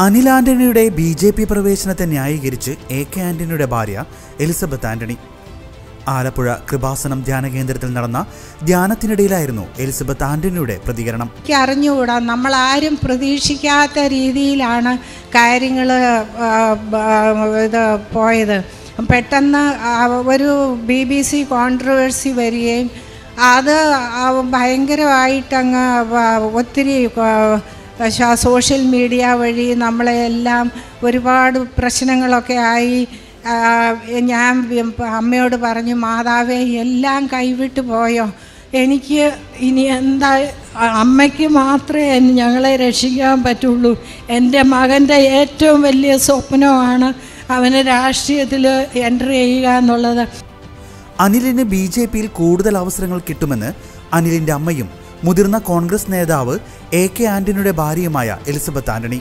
അനിൽ ആന്റണിയുടെ B J P പ്രവേശനത്തെ ന്യായീകരിച്ച് എ കെ ആന്റണിയുടെ ഭാര്യ എലിസബത്ത് ആന്റണി ആലപ്പുഴ കൃപാസനം ധ്യാന കേന്ദ്രത്തിൽ നടന്ന ധ്യാനത്തിനിടയിലായിരുന്നു എലിസബത്ത് ആന്റണിയുടെ പ്രതികരണം എനിക്ക് അറിഞ്ഞുകൂടാ നമ്മൾ ആരും പ്രതീക്ഷിക്കാത്ത രീതിയിലാണ് കാര്യങ്ങൾ ഇത് പോയത് പെട്ടെന്ന് ആ ഒരു ബി ബി സി കോൺട്രവേഴ്സി വരികയും അത് ആ ഭയങ്കരമായിട്ടങ്ങ് വ- ഒത്തിരി ആ, ശ- സോഷ്യൽ മീഡിയ വഴി നമ്മളെ എല്ലാം ഒരുപാട് പ്രശ്നങ്ങളൊക്കെ ആയി ആ, ഞാൻ വി- അമ്മയോട് പറഞ്ഞു മാതാവേ എല്ലാം കൈവിട്ട് പോയോ എനിക്ക് ഇനി എന്താ അ- അമ്മയ്ക്ക് മാത്രമേ എൻ- ഞങ്ങളെ രക്ഷിക്കാൻ പറ്റുള്ളൂ എൻ്റെ മകൻ്റെ ഏറ്റവും വലിയ സ്വപ്നമാണ് അവന് രാഷ്ട്രീയത്തിൽ എൻ്റർ ചെയ്യുക എന്നുള്ളത് അനിലിന് ബി ജെ പിയിൽ കൂടുതൽ അവസരങ്ങൾ കിട്ടുമെന്ന് അനിലിന്റെ അമ്മയും മുതിർന്ന കോൺഗ്രസ് നേതാവ് എ കെ ആന്റണിയുടെ ഭാര്യയുമായ എലിസബത്ത് ആന്റണി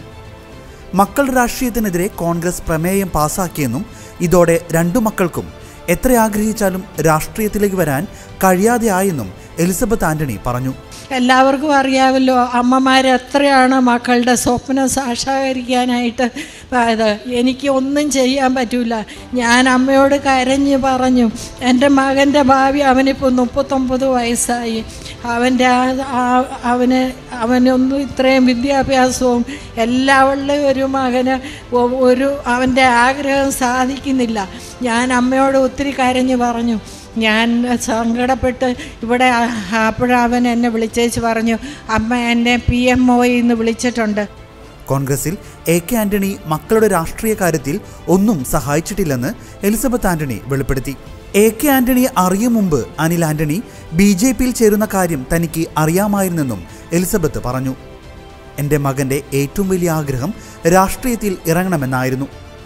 മക്കൾ രാഷ്ട്രീയത്തിനെതിരെ കോൺഗ്രസ് പ്രമേയം പാസാക്കിയെന്നും ഇതോടെ രണ്ടു മക്കൾക്കും എത്ര ആഗ്രഹിച്ചാലും രാഷ്ട്രീയത്തിലേക്ക് വരാൻ കഴിയാതെയായെന്നും എലിസബത്ത് ആന്റണി പറഞ്ഞു എല്ലാവർക്കും അറിയാമല്ലോ അമ്മമാർ എത്രയാണ് മക്കളുടെ സ്വപ്നം സാക്ഷാത്കരിക്കാനായിട്ട് ഇത് എനിക്ക് ഒന്നും ചെയ്യാൻ പറ്റില്ല ഞാൻ അമ്മയോട് കരഞ്ഞ് പറഞ്ഞു എൻ്റെ മകൻ്റെ ഭാവി അവനിപ്പോൾ മുപ്പത്തൊമ്പത് വയസ്സായി അവൻ്റെ ആ- ആ- അവന് അവനൊന്നും ഇത്രയും വിദ്യാഭ്യാസവും എല്ലാവരുടെയും ഒരു മകന് ഒ- ഒരു അവൻ്റെ ആഗ്രഹം സാധിക്കുന്നില്ല ഞാൻ അമ്മയോട് ഒത്തിരി കരഞ്ഞ് പറഞ്ഞു ഞാൻ സങ്കടപ്പെട്ട് ഇവിടെ അപ്പോഴവൻ എന്നെ വിളിച്ചേച്ച് പറഞ്ഞു അമ്മ എന്നെ പി എം ഒയിൽ നിന്ന് വിളിച്ചിട്ടുണ്ട് കോൺഗ്രസിൽ എ കെ ആന്റണി മക്കളുടെ രാഷ്ട്രീയ കാര്യത്തിൽ ഒന്നും സഹായിച്ചിട്ടില്ലെന്ന് എലിസബത്ത് ആന്റണി വെളിപ്പെടുത്തി എ കെ ആന്റണിയെ അറിയും മുമ്പ് അനിൽ ആന്റണി ബി ജെ പിയിൽ ചേരുന്ന കാര്യം തനിക്ക് അറിയാമായിരുന്നെന്നും എലിസബത്ത് പറഞ്ഞു എൻ്റെ മകൻ്റെ ഏറ്റവും വലിയ ആഗ്രഹം രാഷ്ട്രീയത്തിൽ ഇറങ്ങണമെന്നായിരുന്നു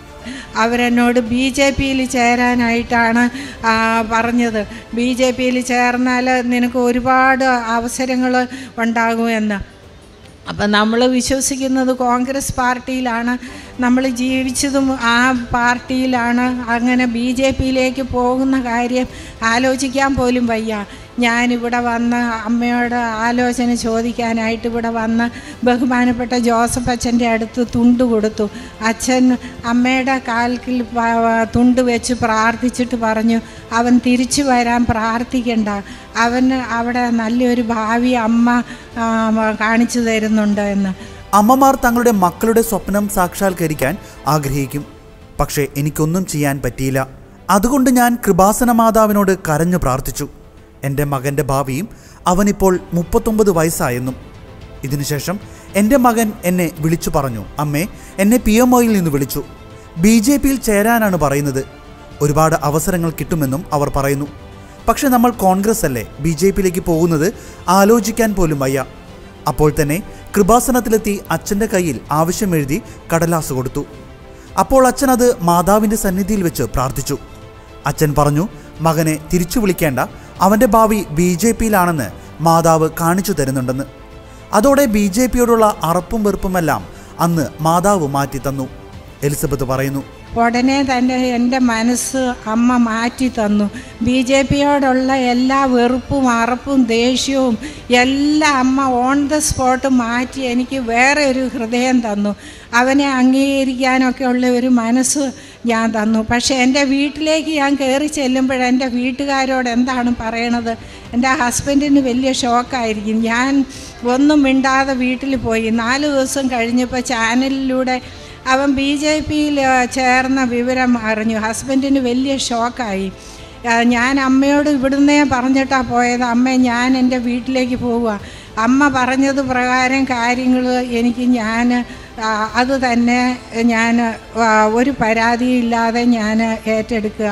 അവരെന്നോട് ബി ജെ പിയിൽ ചേരാനായിട്ടാണ് ആ, പറഞ്ഞത് ബി ജെ പിയിൽ ചേർന്നാൽ നിനക്ക് ഒരുപാട് അവസരങ്ങൾ ഉണ്ടാകുമെന്ന് അപ്പം നമ്മൾ വിശ്വസിക്കുന്നത് കോൺഗ്രസ് പാർട്ടിയിലാണ് നമ്മൾ ജീവിച്ചതും ആ പാർട്ടിയിലാണ് അങ്ങനെ ബി ജെ പിയിലേക്ക് പോകുന്ന കാര്യം ആലോചിക്കാൻ പോലും വയ്യ ഞാനിവിടെ വന്ന് അമ്മയോട് ആലോചന ചോദിക്കാനായിട്ട് ഇവിടെ വന്ന് ബഹുമാനപ്പെട്ട ജോസഫ് അച്ഛൻ്റെ അടുത്ത് തുണ്ട് കൊടുത്തു അച്ഛൻ അമ്മയുടെ കാൽക്കിൽ പ- തുണ്ട് വെച്ച് പ്രാർത്ഥിച്ചിട്ട് പറഞ്ഞു അവൻ തിരിച്ചു വരാൻ പ്രാർത്ഥിക്കണ്ട അവന് അവിടെ നല്ലൊരു ഭാവി അമ്മ ആ, കാണിച്ചു തരുന്നുണ്ട് എന്ന് അമ്മമാർ തങ്ങളുടെ മക്കളുടെ സ്വപ്നം സാക്ഷാത്കരിക്കാൻ ആഗ്രഹിക്കും പക്ഷേ എനിക്കൊന്നും ചെയ്യാൻ പറ്റിയില്ല അതുകൊണ്ട് ഞാൻ കൃപാസന മാതാവിനോട് കരഞ്ഞു പ്രാർത്ഥിച്ചു എൻ്റെ മകൻ്റെ ഭാവിയും അവനിപ്പോൾ മുപ്പത്തൊമ്പത് വയസ്സായെന്നും ഇതിനുശേഷം എൻ്റെ മകൻ എന്നെ വിളിച്ചു പറഞ്ഞു അമ്മേ എന്നെ പി എം ഒയിൽ നിന്ന് വിളിച്ചു ബി ജെ പിയിൽ ചേരാനാണ് പറയുന്നത് ഒരുപാട് അവസരങ്ങൾ കിട്ടുമെന്നും അവർ പറയുന്നു പക്ഷെ നമ്മൾ കോൺഗ്രസ് അല്ലേ ബി ജെ പിയിലേക്ക് പോകുന്നത് ആലോചിക്കാൻ പോലും വയ്യ അപ്പോൾ തന്നെ കൃപാസനത്തിലെത്തി അച്ഛൻ്റെ കയ്യിൽ ആവശ്യം എഴുതി കടലാസ് കൊടുത്തു അപ്പോൾ അച്ഛൻ അത് മാതാവിൻ്റെ സന്നിധിയിൽ വെച്ച് പ്രാർത്ഥിച്ചു അച്ഛൻ പറഞ്ഞു മകനെ തിരിച്ചു വിളിക്കേണ്ട അവൻ്റെ ഭാവി ബി ജെ പിയിലാണെന്ന് മാതാവ് കാണിച്ചു തരുന്നുണ്ടെന്ന് അതോടെ ബി ജെ പിയോടുള്ള അറപ്പും വെറുപ്പുമെല്ലാം അന്ന് മാതാവ് മാറ്റി തന്നു എലിസബത്ത് പറയുന്നു ഉടനെ തന്നെ എൻ്റെ മനസ്സ് അമ്മ മാറ്റി തന്നു ബി ജെ പിയോടുള്ള എല്ലാ വെറുപ്പും അറപ്പും ദേഷ്യവും എല്ലാം അമ്മ ഓൺ ദ സ്പോട്ട് മാറ്റി എനിക്ക് വേറെ ഒരു ഹൃദയം തന്നു അവനെ അംഗീകരിക്കാനൊക്കെ ഉള്ള ഒരു മനസ്സ് ഞാൻ തന്നു പക്ഷേ എൻ്റെ വീട്ടിലേക്ക് ഞാൻ കയറി ചെല്ലുമ്പോൾ എൻ്റെ വീട്ടുകാരോട് എന്താണ് പറയണത് എൻ്റെ ഹസ്ബൻഡിന് വലിയ ഷോക്കായിരിക്കും ഞാൻ ഒന്നും മിണ്ടാതെ വീട്ടിൽ പോയി നാല് ദിവസം കഴിഞ്ഞപ്പോൾ ചാനലിലൂടെ അവൻ ബി ജെ പിയിൽ ചേർന്ന വിവരം അറിഞ്ഞു ഹസ്ബൻഡിന് വലിയ ഷോക്കായി ആ, ഞാൻ അമ്മയോട് ഇവിടുന്നേ പറഞ്ഞിട്ടാ പോയത് അമ്മ ഞാൻ എൻ്റെ വീട്ടിലേക്ക് പോവുക അമ്മ പറഞ്ഞത് പ്രകാരം കാര്യങ്ങൾ എനിക്ക് ഞാൻ ആ, അത് തന്നെ ഞാൻ ആ, ഒരു പരാതിയില്ലാതെ ഞാൻ ഏറ്റെടുക്കുക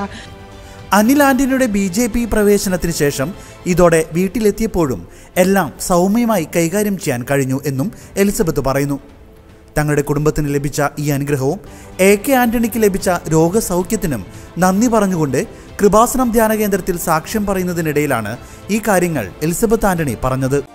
അനിൽ ആന്റണിയുടെ ബി ജെ പി പ്രവേശനത്തിന് ശേഷം ഇതോടെ വീട്ടിലെത്തിയപ്പോഴും എല്ലാം സൗമ്യമായി കൈകാര്യം ചെയ്യാൻ കഴിഞ്ഞു എന്നും എലിസബത്ത് പറയുന്നു തങ്ങളുടെ കുടുംബത്തിന് ലഭിച്ച ഈ അനുഗ്രഹവും എ കെ ആന്റണിക്ക് ലഭിച്ച രോഗസൗഖ്യത്തിനും നന്ദി പറഞ്ഞുകൊണ്ട് കൃപാസനം ധ്യാന കേന്ദ്രത്തിൽ സാക്ഷ്യം പറയുന്നതിനിടയിലാണ് ഈ കാര്യങ്ങൾ എലിസബത്ത് ആന്റണി പറഞ്ഞത്